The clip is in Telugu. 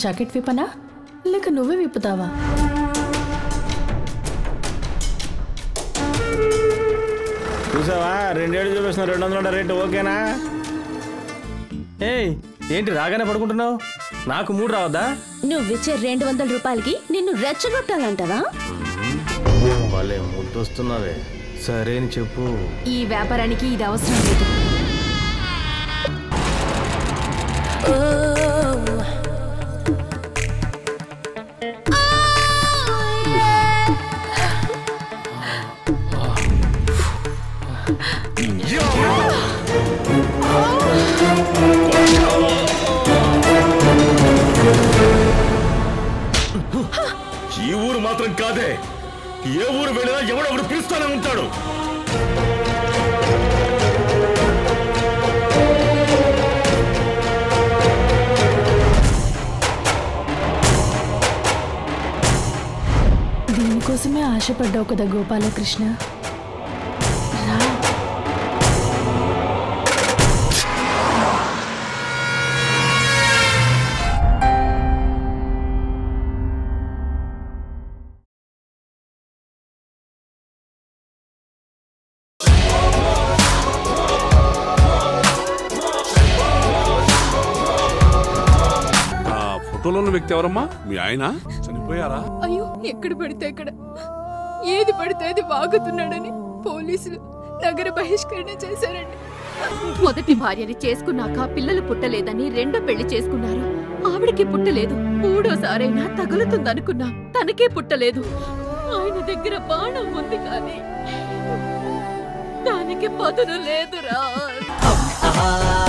జాకెట్ విప్పనా లేక నువ్వే విప్పుతావా చూసావా రెండేళ్ళు చూపిస్తున్నా రెండు వందల రేటు ఓకేనా ఏయ్ ఏంటి రాగానే పడుకుంటున్నావు నాకు మూడు రావద్దా నువ్విచ్చే రెండు వందల రూపాయలకి నిన్ను రెచ్చగొట్టాలంటవా వాళ్ళే ముద్దొస్తున్నావే సరే అని చెప్పు ఈ వ్యాపారానికి ఇది అవసరం లేదు ఈ ఊరు మాత్రం కాదే ఏ ఊరు వెళ్ళినా ఎవడొకడు పిలుస్తానే ఉంటాడు దీనికోసమే ఆశపడ్డావు కదా గోపాలకృష్ణ రా ఆ ఫోటోలో ఉన్న వ్యక్తి ఎవరమ్మా మీ ఆయన చనిపోయారా అయ్యో ఎక్కడ పడితే అక్కడ ఏది పడితే అది వాగుతున్నాడని పోలీసులు నగర బహిష్కరణ చేశారండి మొదటి భార్యని చేసుకున్నాక పిల్లలు పుట్టలేదని రెండో పెళ్లి చేసుకున్నారు ఆవిడకి పుట్టలేదు మూడోసారైనా తగులుతుందనుకున్నా తనకే పుట్టలేదు ఆయన దగ్గర బాణం ఉంది కానీ దానికి పదును లేదురా